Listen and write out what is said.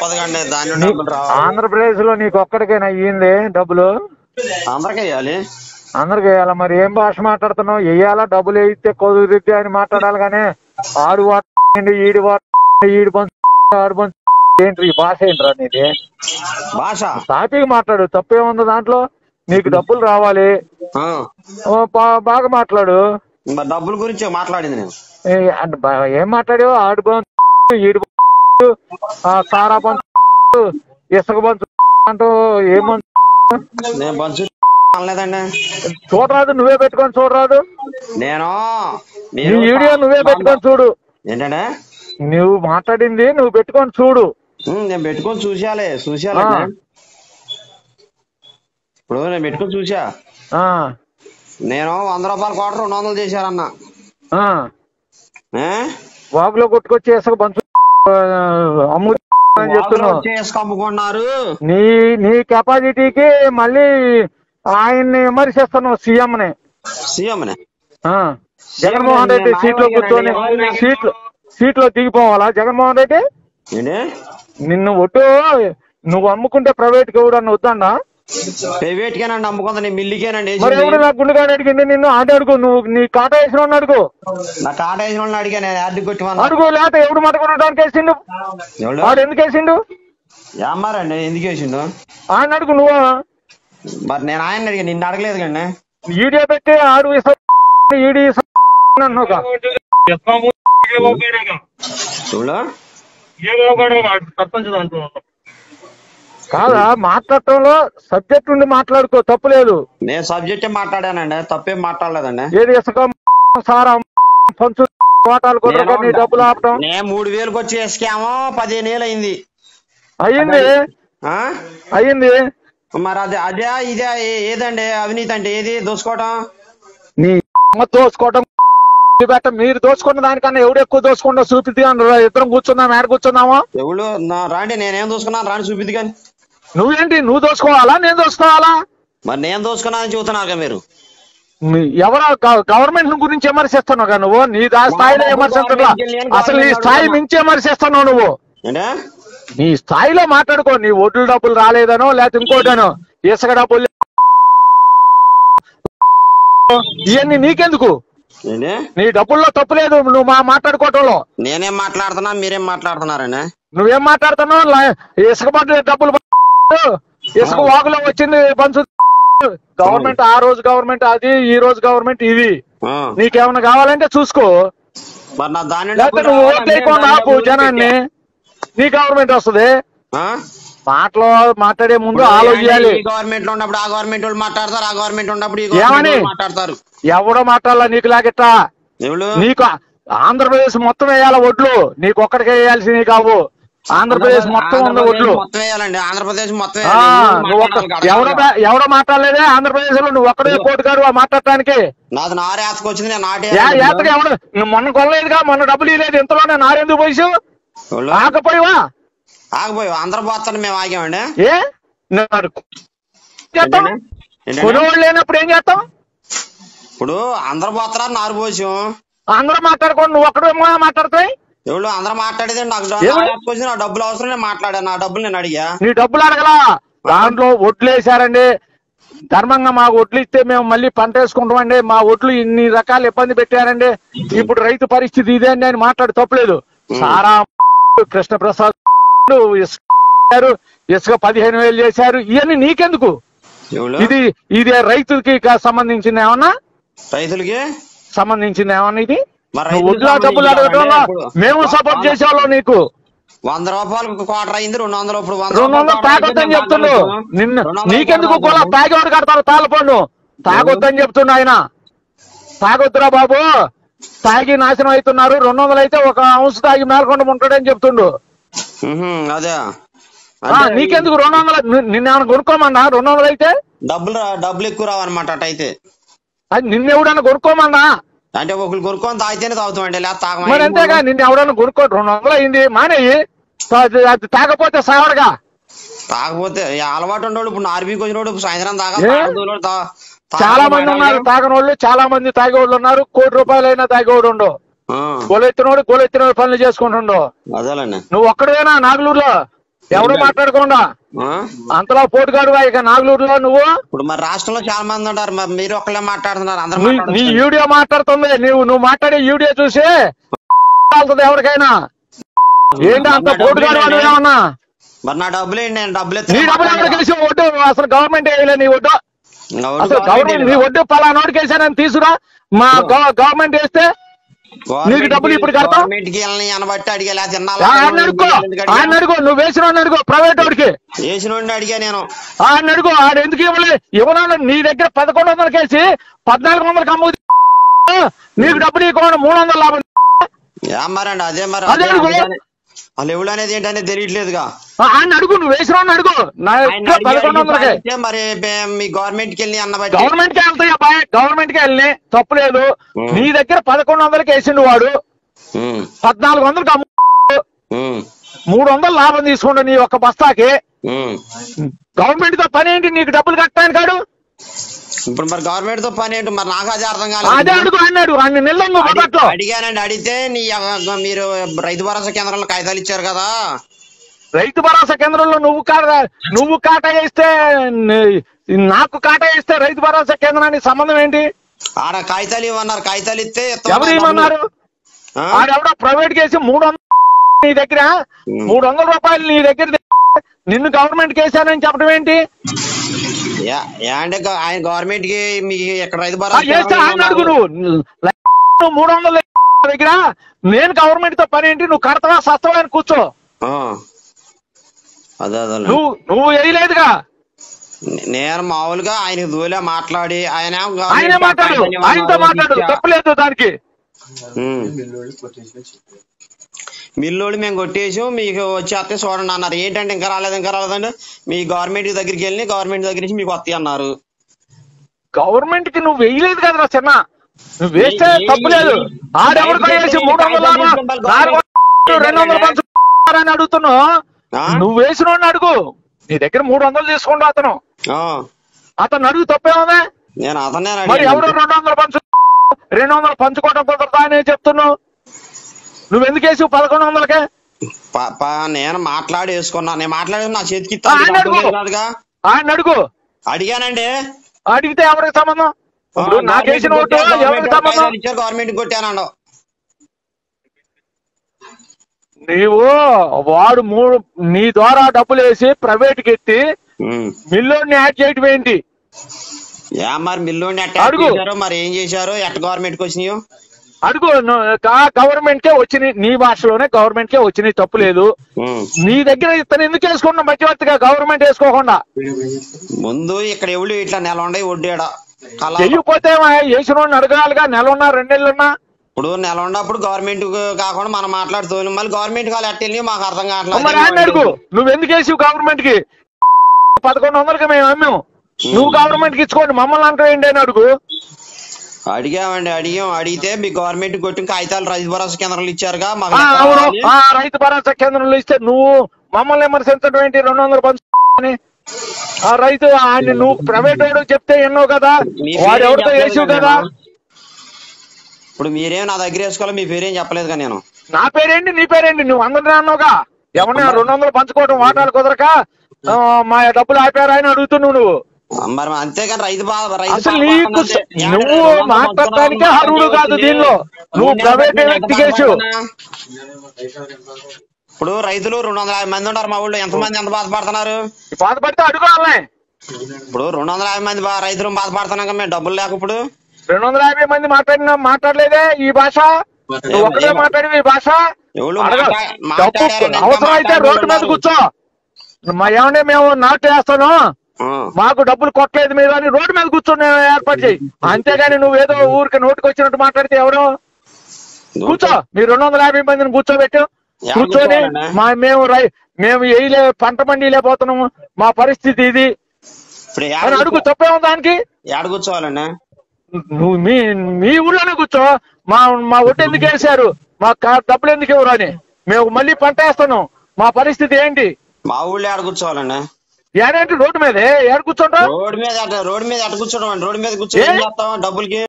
పదకండి దాని డబ్బులు రావాలి ఆంధ్రప్రదేశ్ లో నీకు ఒక్కడికైనా అయ్యింది డబ్బులు అందరికి వేయాలి అందరికి వేయాలా మరి ఏం భాష మాట్లాడుతున్నావు వేయాలా డబ్బులు వేయిస్తే కుదిరిద్ది అని మాట్లాడాలి కానీ ఆడు వాడు ఈడు వాడు ఈడు పంచు ఆడు పంచు ఏంటి ఈ భాష ఏంట్రా నీది భాష సాపిగా మాట్లాడు తప్పేముంది దాంట్లో నీకు డబ్బులు రావాలి ఆ. ఓ, బా- బాగా మాట్లాడు మరి డబ్బుల గురించి మాట్లాడింది నేను ఏ, అంటే బా- ఏం మాట్లాడావు ఆడు పంచు ఈడు పంచు ఆ, సారా పంచు ఇసుక పంచు అంటూ ఏం పంచు నేను బంచు అనలేదండి చూడరాదు నువ్వే పెట్టుకొని చూడరాదు నేను నీ మీరు వీడియో నువ్వే పెట్టుకొని చూడు ఏంటంటే నువ్వు మాట్లాడింది నువ్వు పెట్టుకొని చూడు ఉమ్, నేను పెట్టుకొని చూసేయాలి చూసేయాలండి ఆ. ఇప్పుడు నేను పెట్టుకొని చూసా ఆ నేను వంద రూపాయల కోట రెండు వందలు చేశారన్న ఆ ఏ? వాగులో కొట్టుకొచ్చి ఇసుక పంచు ఆ, అమ్ము అని వాళ్ళు చెప్తున్నావు వచ్చి ఇసుక అమ్ముకున్నారు నీ నీ కెపాసిటీకి మళ్ళీ ఆయన్ని విమర్శిస్తున్నావు సీఎంని సీఎంనే ఆ, జగన్మోహన్ రెడ్డి నేను సీట్లో కూర్చొని నాయకుడిని. సీట్లో సీట్లో దిగిపోవాలా జగన్మోహన్ రెడ్డి ఏంటి నిన్ను ఒట్టు నువ్వు అమ్ముకుంటే ప్రైవేట్ కి ఎవడన్నా వద్దండా ప్రైవేట్ కేనండి అమ్ముకుందా నేను మిల్లికేనండి మరి ఎవడు నా గుండెగాని అడిగింది నిన్ను అది అడుగు నువ్వు నీ కాటా వేసిన వాడిని అడుగు నా కాట వేసిన వాళ్ళని అడిగా నేను యాడ్ కొట్టి అడుగు లేకపోతే ఎవడు మట్టుకోవడానికి వేసిండు ఎవడు వాడు ఎందుకు వేసిండు ఏమారండి ఎందుకు వేసిండు ఆయన అడుగు నువ్వు మరి నేను ఆయన అడిగా నిన్ను అడగలేదు కండి ఈడియో పెట్టి ఆడు ఇస్తా ఈడి ఇస్తా అన్నావుగా. చూడు కాదా మాట్లాడటంలో సబ్జెక్ట్ ఉండి మాట్లాడుకో తప్పులేదు నేను సబ్జెక్టే మాట్లాడానండి తప్పేం మాట్లాడలేదండి ఏది ఇసుక సారా పంచు కోటాలు కుదరక నీ డబ్బులు ఆపటం నేను మూడు వేలకు వచ్చి వేసుకామో పదిహేను వేలు అయింది అయ్యింది ఆ? అయ్యింది మరి అదే అదే ఇదే ఏ- ఏదండి అవినీతి అంటే ఏది దోసుకోవటం నీ అమ్మ దోసుకోవటం పెట్ట మీరు దోచుకున్న దానికన్నా ఎవడు ఎక్కువ దోచుకుంటా చూపిద్ది అన్నారు ఇద్దరం కూర్చున్నాం ఏడ కూర్చున్నామా ఎవడు నా రాండి నేనేం దోసుకున్నాను రాండి చూపిద్ది కానీ నువ్వేంటి నువ్వు దోచుకోవాలా నేను దోచుకోవాలా మరి నేను దోసుకున్నానని చెబుతున్నారు కదా మీరు మీ- ఎవరో గ- గవర్నమెంట్ గురించి విమర్శిస్తున్నావు కదా నువ్వు నీ దా స్థాయిలో విమర్శించట్లా అసలు నీ స్థాయి మించి విమర్శిస్తున్నావు నువ్వు ఏంటే నీ స్థాయిలో మాట్లాడుకో నీ ఒడ్లు డబ్బులు రాలేదనో లేకపోతే ఇంకోటనో ఇసుక డబ్బులు ఇవన్నీ నీకెందుకు ఏంటి నీ డబ్బుల్లో తప్పు లేదు నువ్వు మా మాట్లాడుకోవటంలో నేనేం మాట్లాడుతున్నా మీరేం మాట్లాడుతున్నారండి నువ్వేం మాట్లాడుతున్నావు లా- ఇసుక పడ్డ డబ్బులు ప- ఇసుక వాగులో వచ్చింది పంచు గవర్నమెంట్ ఆ రోజు గవర్నమెంట్ అది ఈ రోజు గవర్నమెంట్ ఇది ఆ. నీకేమైనా కావాలంటే చూసుకో మరి నా దాని లేకపోతే నువ్వు ఓట్లు వేయకుండా ఆపు జనాన్ని నీ గవర్నమెంట్ వస్తుంది మాటలో మాట్లాడే ముందు ఆలోచించాలి గవర్నమెంట్ లో ఉన్నప్పుడు ఆ గవర్నమెంట్ వాళ్ళు మాట్లాడతారు ఆ గవర్నమెంట్ ఉన్నప్పుడు ఈ ఏమని? గవర్నమెంట్ వాళ్ళు మాట్లాడతారు ఎవడో మాట్లాడాలా నీకు లాగిట్టా ఎవడు నీకు ఆంధ్రప్రదేశ్ మొత్తం వేయాల ఒడ్లు నీకు ఒక్కడికే వేయాల్సినవి కావు ఆంధ్రప్రదేశ్ మొత్తం ఉంది ఆంధ్రప్రదేశ్ ఒడ్లు మొత్తం వేయాలండి ఆంధ్రప్రదేశ్ మొత్తం ఆ, వేయాలి. నువ్వు ఒక్క మాట్లాడాలి ఎవడో కదా. ఎవడో మాట్లాడలేదే ఆంధ్రప్రదేశ్ లో నువ్వు ఒక్కడే పోటుగాడు మాట్లాడటానికి నాది నారే ఆతకు వచ్చింది నేను నాటే యా- యాతకి ఎవడు నువ్వు మొన్న కొనలేదుగా మొన్న డబ్బులు ఇవ్వలేదు ఇంతలోనే నారెందుకు పోయిసు ఎవడు? ఆకపోయావా ఆగిపోయి అందరు పోతాను మేము ఆగామండి ఏ నాడు చేస్తాం ఏంటండి? ఏంటండి? కొనేవాళ్ళు లేనప్పుడు ఏం చేస్తాం ఇప్పుడు అందరు పోతారా నారు పోసాం అందరూ మాట్లాడుకోండి నువ్వు ఒక్కడే మాట్లాడతాయి ఎవరు అందరూ మాట్లాడేది నాకు డా- ఎవరు? నా యాప్కి వచ్చి నా డబ్బులు అవసరం నేను మాట్లాడాను నా డబ్బులు నేను అడిగా నీ డబ్బులు అడగలా దాంట్లో ఒడ్లు వేసారండి ధర్మంగా మా ఒడ్లు ఇస్తే మేము మళ్ళీ పంట వేసుకుంటామండి మా ఒడ్లు ఇన్ని రకాల ఇబ్బంది పెట్టారండి ఇప్పుడు రైతు పరిస్థితి ఇదే అండి అని మాట్లాడి తప్పలేదు సారా కృష్ణప్రసాద్ ఇసుక చేశారు, ఇసుక పదిహేను వేలు చేశారు ఇవన్నీ నీకెందుకు ఎవరు ఇది ఇది రైతుకి కా- సంబంధించింది ఏమన్నా రైతులకి సంబంధించింది ఏమన్నా ఇది మరి నువ్వు రైతులకు వడ్ల డబ్బులు సంబంధించి అడగటంలో ఇప్పుడు మేము సపోర్ట్ చేసేవాళ్ళం నీకు వంద రూపాయలకు క్వార్టర్ అయింది రెండు వందలు ఇప్పుడు వంద రెండు వందలు రూపాయలు తాగొద్దని చెప్తుండు నిన్న రెండు వందలు నీకెందుకు కూడా క్వార్టర్ తాగేవాడు కడతారు తాళపండు తాగొద్దని చెప్తుండు ఆయన తాగొద్దురా బాబు తాగి నాశనం అవుతున్నారు రెండు వందలు అయితే ఒక అంశ తాగి మేలకొండ ఉంటాడని చెప్తుండు ఉహుం, అదే ఆ, అంటే నీకెందుకు రెండు వందలు ని- నిన్నేమైనా కొనుక్కోమన్నా రెండు వందలు అయితే డబ్బులు రా- డబ్బులు ఎక్కువ రావన్నమాట అటైతే అది నిన్నెవడన్నా కొనుక్కోమన్నా అంటే ఒకరు కొనుక్కొని తాగితేనే తాగుతామండి లేదా తాగమా మరి అంతేగా నిన్న ఎవడన్నా కొనుక్కో రెండు వందలు అయింది మానేయి అది అది తాగపోతే సావడగా తాగపోతే ఈ అలవాటు ఉండోడు ఇప్పుడు ఆర్బీకి వచ్చినోడు సాయంత్రం తాగా ఏ? తాగదోలోడు తా- చాలా మంది తాగడు ఉన్నారు తాగని వాళ్ళు చాలా మంది తాగేవాళ్ళు ఉన్నారు కోటి రూపాయలైనా తాగేవాడు ఉండు ఆ, గొలెత్తినోడు గొలెత్తినోడు పనులు చేసుకుంటుండు అదేలేండి నువ్వు ఒక్కడేనా నాగలూరులో ఎవరు మాట్లాడకుండా ఆ? అంతలో పోటుగాడు ఇక నాగలూరులో నువ్వు ఇప్పుడు మరి రాష్ట్రంలో చాలా మంది ఉంటారు మరి మీరు ఒక్కళ్ళే మాట్లాడుతున్నారు అందరూ నీ- నీ మాట్లాడొచ్చు. వీడియో మాట్లాడుతుంది నువ్వు నువ్వు మాట్లాడే వీడియో చూసి వెళ్తుంది ఎవరికైనా ఏంటి అంత పోటుగాడు అని ఏమన్నా మరి నా డబ్బులు ఏంటి నేను డబ్బులు నీ డబ్బులు ఎవరికి వేసి ఒడ్డు అసలు గవర్నమెంట్ వేయలే నీ ఒడ్డు అసలు గవర్నమెంట్ నీ ఒడ్డు పలానోడికి వేసానని తీసురా మా గవ- గవర్నమెంట్ వేస్తే నీకు డబ్బులు ఇప్పుడు కడతాం? గవర్నమెంట్ కి వెళ్ళని అనబట్టి అడిగా లేకపోతే ఎన్నాళ్ళు ఆయన అడుకో ఎందుకు ఆయన అడిగా? అడుగు నువ్వు వేసిన వాడిని అడుగు ప్రైవేట్ వాడికి వేసిన వాడిని అడిగా నేను ఆయన అడుగు ఆడు ఎందుకు ఇవ్వలే ఇవ్వను నీ దగ్గర పదకొండు వందలకి వేసి పద్నాలుగు వందలకి అమ్ము నీకు డబ్బులు ఇవ్వకుండా మూడు వందలు లాభం ఏం మరండి అదే మరి అదే అడుగు. వాళ్ళు ఎవడు అనేది ఏంటనేది తెలియట్లేదుగా ఆ, ఆయన అడుగు నువ్వు వేసిన వాడిని అడుగు నా ఆయన దగ్గర అడిగి పదకొండు అడిగి వందలకి పాలిస్తే మరి బే- మీ గవర్నమెంట్ కి వెళ్ళి అన్నబట్టి గవర్నమెంట్ కి వెళ్తాయి అబ్బాయి గవర్నమెంట్ కి వెళ్ళి తప్పులేదు ఉం. నీ దగ్గర పదకొండు వందలకి వేసిండు వాడు ఉమ్, పద్నాలుగు వందలకి అమ్ము ఉమ్, మూడు వందలు లాభం తీసుకుంటా నీ ఒక్క బస్తాకి ఉమ్. గవర్నమెంట్ తో పని ఏంటి నీకు డబ్బులు కట్టడానికి కాడు ఇప్పుడు మరి గవర్నమెంట్ తో పని ఏంటి మరి నాకు అదే అర్థం అదే కాలేదు అడుగు అన్నాడు అన్ని నిల్లంగు అడి- మొదట్లో అడిగానండి అడిగితే నీ యొక్క- మీరు రైతు భరోసా కేంద్రంలో కాగితాలు ఇచ్చారు కదా రైతు భరోసా కేంద్రంలో నువ్వు కాట నువ్వు కాటా వేస్తే నే- నాకు కాటా వేస్తే రైతు భరోసా కేంద్రానికి సంబంధం ఏంటి ఆడ కాగితాలు ఇవ్వన్నారు కాగితాలు ఇస్తే ఇస్తాం ఎవరు అన్నారు. ఏమన్నారు ఆ? ఆడెవడో ప్రైవేట్ కేసి మూడు వందలు నీ దగ్గర ఉం. మూడు వందల రూపాయలు నీ దగ్గర నిన్ను గవర్నమెంట్ కేసానని చెప్పడం ఏంటి యా- యా అంటే గ- ఆయన గవర్నమెంట్ కి మీకు ఇక్కడ రైతు ఆ, భరోసా చేస్తే ఆయన కేంద్రం అడుగు నువ్వు నువ్వు మూడు వందల దగ్గర నేను గవర్నమెంట్ తో పని ఏంటి నువ్వు కడతావా సస్తావా అని కూర్చో ఆ. అదే అదే నువ్వు నువ్వు వేయలేదుగా నేను మామూలుగా ఆయన దూలే మాట్లాడి ఆయన ఏమో గవర్నమెంట్ ఆయనే మాట్లాడు కాగితాలు ఇవ్వమన్నారు, ఆయనతో మాట్లాడు ఇచ్చా. తప్పలేదు దానికి ఉమ్. మిల్లోళ్ళు మేము కొట్టేసాం మీకు వచ్చేస్తే చూడండి అన్నారు ఏంటంటే ఇంకా రాలేదు ఇంకా రాలేదంటే మీ గవర్నమెంట్ దగ్గరికి వెళ్ళి గవర్నమెంట్ దగ్గర నుంచి మీకు వస్తాయి అన్నారు గవర్నమెంట్ కి నువ్వు వేయలేదు కదరా చిన్న నువ్వు వేస్తే ఏ- తప్పులేదు ఏ- ఆడెవరికో ఏ- వేసి ఏ- మూడు వందల కాగితాలు లాభం, తీసుకొని నాలుగు వందలు, రెండు వందలు పంచుతారని అడుగుతున్నావు ఆ? నువ్వు వేసిన వాడిని అడుగు నీ దగ్గర మూడు వందలు తీసుకోండు అతను ఆ. అతను అడుగు తప్పేమన్నా నేను అతనే మరి ఎవరు రెండు వందలు పంచు రెండు వందలు పంచుకోవడం కుదరదా అని చెప్తున్నావు నువ్వు ఎందుకు వేసి పదకొండు వందలకే ప- ప- నేను మాట్లాడి వేసుకున్నా నేను మాట్లాడి నా చేతికి ఆ, ఆయన అడుగు. కాదుగా ఆయన అడుగు అడిగానండి అడిగితే ఎవరికి సంబంధం ఇప్పుడు నాకేసిన ఓటు ఎవరికి సంబంధం గవర్నమెంట్ కొట్టానండు నీవు వాడు మూడు నీ ద్వారా డబ్బులు వేసి ప్రైవేట్ కి ఎత్తి ఉమ్. మిల్లుని యాడ్ చేయటం ఏంటి యా మరి మిల్లు ఎట్ట అడుగు. చేశారు మరి ఏం చేశారు ఎట్ట గవర్నమెంట్ కి వచ్చినాయో అడుగు గవర్నమెంట్ కే వచ్చినాయి నీ భాషలోనే గవర్నమెంట్ కే వచ్చినాయి తప్పు లేదు ఉమ్. నీ దగ్గర ఇతను ఎందుకు వేసుకున్నావు మధ్యవర్తిగా గవర్నమెంట్ వేసుకోకుండా ముందు ఇక్కడ ఎవడు ఇట్లా నెల ఉండే వడ్డీడ కళ చెయ్యకపోతే వేసిన వాడిని అడగాలిగా నెల ఉన్నా రెండు నెలలున్నా ఇప్పుడు నెల ఉన్నప్పుడు గవర్నమెంట్ కాకుండా మనం మాట్లాడుతూ మళ్ళీ గవర్నమెంట్ కాలు ఎట్ట వెళ్ళి మాకు అర్థం మరి ఆయన అడుగు కావట్లేదు నువ్వు ఎందుకు వేసావు గవర్నమెంట్ కి పదకొండు వందలకి మేము అమ్మాము నువ్వు గవర్నమెంట్ కి ఇచ్చుకోండి మమ్మల్ని అంటావు ఏంటి అని అడుగు అడిగామండి అడిగాం అడిగితే మీ గవర్నమెంట్ కొట్టి కాగితాలు రైతు భరోసా కేంద్రాలు ఇచ్చారుగా మాకు ఆ, లెక్క అవును కావాలి. ఆ రైతు భరోసా కేంద్రంలో ఇస్తే నువ్వు మమ్మల్ని విమర్శించడం ఏంటి రెండు వందలు పంచుని ఆ రైతు ఆయన నువ్వు ప్రైవేట్ వాడు చెప్తే ఎన్నో కదా మీ వాడు పేరేం ఎవరితో చెప్పలేదు వేసావు కదా కదా నేను. ఇప్పుడు మీరేం నా దగ్గర వేసుకోవాలి మీ పేరేం చెప్పలేదుగా నేను నా పేరేంటి నీ పేరేంటి నువ్వు అందరినీ అన్నావుగా ఎవరిని రెండు వందలు పంచుకోవడం వాటాలు కుదరక ఆ, మా డబ్బులు ఆపారు ఆయన అడుగుతున్నావు నువ్వు మరి అంతేగాని రైతు బా- రైతు అసలు బాధ నీకు పడుతుందంటే, స- ఏమంటే నువ్వు రెండు వందలు మాట్లాడటానికే పంచుకున్నాం, అర్హుడు కాదు వచ్చింది. దీనిలో. నువ్వు మూడు నెలలు ప్రైవేట్ నేను వ్యక్తి ఎంత కేసు. బాధపడుతున్నా? ఇప్పుడు రైతులు రెండు వందల యాభై మంది ఉంటారు మా ఊళ్ళో ఎంత మంది ఎంత బాధపడుతున్నారు బాధపడితే అడుగుకోవాలనే ఇప్పుడు రెండు వందల యాభై మంది బా- రైతులు బాధపడుతున్నాక మేము డబ్బులు లేక ఇప్పుడు రెండు వందల యాభై మంది మాట్లాడిన మాట్లాడలేదే ఈ భాష నువ్వు ఒక్కడే మాట్లాడి ఈ భాష ఎవరు అడగ. మాట్లా- డబ్బు మాట్లాడారు, ఇంకా అవసరం అయితే మాట్లాడారు రోడ్డు మీద ఉన్నారు. కూర్చో మా ఏమంటే మేము నాటు వేస్తాను ఆ. మాకు డబ్బులు కొట్టలేదు మీరు అని రోడ్డు మీద కూర్చొని ఏర్పాటు చేయి అంతేగాని నువ్వు ఏదో ఊరికి నోటికి వచ్చినట్టు మాట్లాడితే ఎవరు కూర్చో మీరు రెండు వందల యాభై మందిని కూర్చోబెట్టు ఎవరు కూర్చొని కూర్చోవాలన్నా? మా మేము రై మేము వేయలే పంట పండిలే పోతున్నాము మా పరిస్థితి ఇది ఇప్పుడు అని ఏడ అడుగు తప్పేమో దానికి ఏడ కూర్చోవాలన్నా నువ్వు మీ మీ ఊళ్ళోనే కూర్చో మా మా ఒడ్డు ఎందుకు వేశారు మా కా- డబ్బులు ఎందుకు ఇవ్వరు అని మేము మళ్ళీ పంట వేస్తున్నాం మా పరిస్థితి ఏంటి మా ఊళ్ళో ఏడ కూర్చోవాలన్నా ఏడంటే రోడ్డు మీదే ఏడు కూర్చుంటావు రోడ్డు మీద అట్ట రోడ్డు మీద ఎట్ట కూర్చోవడం అండి రోడ్డు మీద కూర్చొని ఏ? ఏం చేస్తాం డబ్బులకి